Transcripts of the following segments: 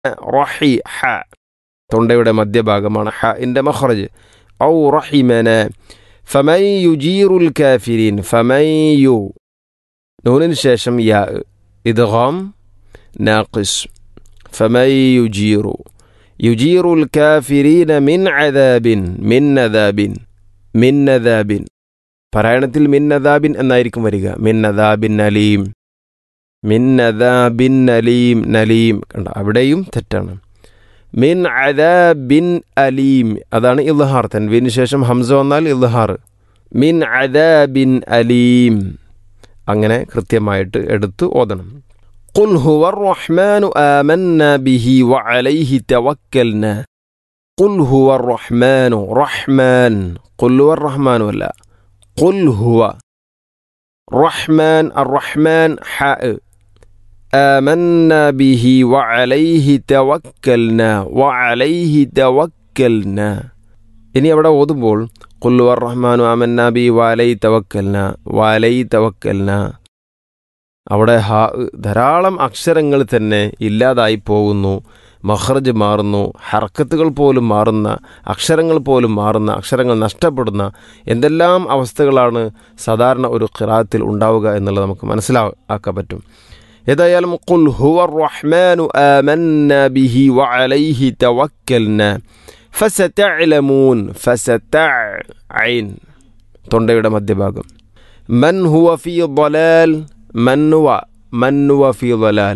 റഹി ഹ തൊണ്ടയുടെ മധ്യഭാഗമാണ് ഹ ഇൻ്റെ മഖ്റജ് ഔ റഹിമന ഫമൻ യുജീറുൽ കാഫിരീൻ ഫമൻ യു നൂനിന് ശേഷം യാ ഇദ്ഗാം നാഖിസ് ഫമൻ യുജീറു യുജീറുൽ കാഫിരീന മിൻ അദാബിൻ മിൻ അദാബിൻ മിൻ അദാബിൻ പാരായണത്തിൽ മിൻ അദാബിൻ എന്നായിരിക്കും വരിക മിൻ അദാബിൻ അലീം മിൻ അദാബിൻ അലീം നലീം കണ്ട അവിടെയും തെറ്റാണ് മിൻ അദാബിൻ അലീം അതാണ് ഇൽഹാർ തൻവീന് ശേഷം ഹംസ വന്നാൽ ഇൽഹാർ മിൻ അദാബിൻ അലീം അങ്ങനെ കൃത്യമായിട്ട് എടുത്ത് ഓതണം قل هو الرحمن آمنا به وعليه توكلنا قل هو الرحمن رحمن قل هو الرحمن ولا قل هو رحمن الرحمن حاء آمنا به وعليه توكلنا وعليه توكلنا ഇനി അവിടെ ഓതുമ്പോൾ കുല്ലു റഹ്മാനു അമന്ന ബി വാലൈ തവക്കൽന വാലൈ തവക്കൽന അവിടെ ഹാ ധാരാളം അക്ഷരങ്ങൾ തന്നെ ഇല്ലാതായി പോകുന്നു മഹ്റജ് മാറുന്നു ഹർക്കത്തുകൾ പോലും മാറുന്ന അക്ഷരങ്ങൾ പോലും മാറുന്ന അക്ഷരങ്ങൾ നഷ്ടപ്പെടുന്ന എന്തെല്ലാം അവസ്ഥകളാണ് സാധാരണ ഒരു ഖിറാത്തിൽ ഉണ്ടാവുക എന്നുള്ളത് നമുക്ക് മനസ്സിലാക്കാൻ പറ്റും ഏതായാലും ഖുൽ ഹുവ റഹ്മാനു ആമന്ന ബിഹി വഅലൈഹി തവക്കൽന ഫസതഅലമൂൻ ഫസതഅ ഐൻ തൊണ്ടയുടെ മധ്യഭാഗം മൻ ഹുവ ഫീ ضلال മൻ ഹുവ മൻ ഹുവ ഫീ ضلال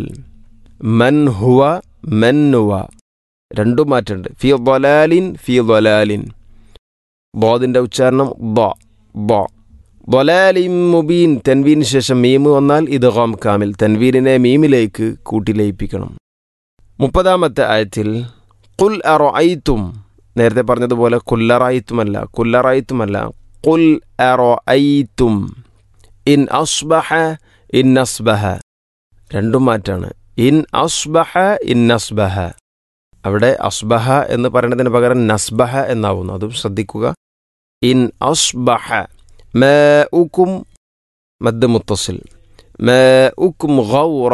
മൻ ഹുവ മൻ ഹുവ രണ്ടും മാറ്റുണ്ട് ഫി ضലാലിൻ ഫി ضലാലിൻ ബോദിൻ്റെ ഉച്ചാരണം ബ ബ ضലാലിൻ മുബീൻ തൻവീന് ശേഷം മീമ് വന്നാൽ ഇത് ഗോം കാമിൽ തൻവീനിനെ മീമിലേക്ക് കൂട്ടിലയിപ്പിക്കണം മുപ്പതാമത്തെ ആയത്തിൽ കുൽ അറൊഐത്തും നേരത്തെ പറഞ്ഞതുപോലെ കുല്ലറായിത്തുമല്ല കുല്ലറായിത്തുമല്ല കുൽ അറൊഐത്തും ഇൻ അസ്ബഹ ഇൻ അസ്ബഹ രണ്ടും മാറ്റാണ് ഇൻ അസ്ബഹ ഇൻ അസ്ബഹ അവിടെ അസ്ബഹ എന്ന് പറയുന്നതിന് പകരം നസ്ബഹ എന്നാവുന്നു അതും ശ്രദ്ധിക്കുക ഇൻ അസ്ബഹ മ ഉക്കും മദ് മുത്തസിൽ മ ഉക്കും ഗൗറ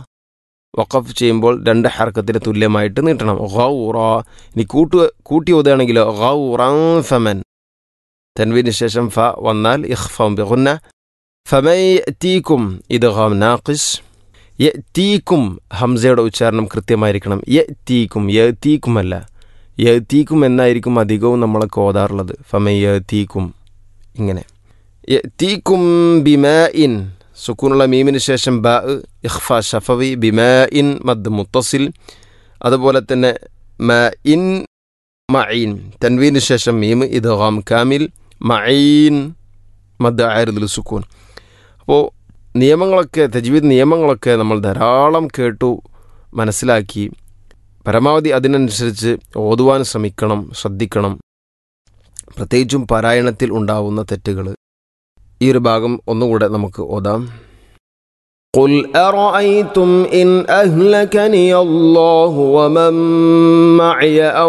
വഖഫ് ചെയ്യുമ്പോൾ രണ്ട് ഹർക്കത്തിന് തുല്യമായിട്ട് നീട്ടണം ഗൗറ ഇനി കൂട്ടു കൂട്ടി ഓതുകയാണെങ്കിലോ ഗൗറൻ ഫമൻ തൻവീന് ശേഷം ഫ വന്നാൽ ഇഖ്ഫം ബിഗുന്ന ഫമൈ തീക്കും ഇത് ഗാം നാഖിസ് യ തീക്കും ഹംസയുടെ ഉച്ചാരണം കൃത്യമായിരിക്കണം യ തീക്കും യ തീക്കുമല്ല യ തീക്കും എന്നായിരിക്കും അധികവും നമ്മളൊക്കെ ഓതാറുള്ളത് ഫമൈ യ തീക്കും ഇങ്ങനെ യ തീക്കും ബിമ ഇൻ സുക്കൂനുള്ള മീമിന് ശേഷം ബ ഇഖ്ഫ ഷഫവി ബിമ ഇൻ മദ് മുത്തസിൽ അതുപോലെ തന്നെ മ ഇൻ മഈൻ തൻവീന് ശേഷം മീം ഇത് ഗാം കാമിൽ മഈൻ മദ് ആയിരുന്നില്ല സുക്കൂൻ അപ്പോൾ നിയമങ്ങളൊക്കെ തജ്വീദ് നിയമങ്ങളൊക്കെ നമ്മൾ ധാരാളം കേട്ടു മനസ്സിലാക്കി പരമാവധി അതിനനുസരിച്ച് ഓതുവാൻ ശ്രമിക്കണം ശ്രദ്ധിക്കണം പ്രത്യേകിച്ചും പാരായണത്തിൽ ഉണ്ടാവുന്ന തെറ്റുകൾ ഈ ഒരു ഭാഗം ഒന്നുകൂടെ നമുക്ക് ഓതാം قل أرأيتم إن أهلكني الله ومن معي أو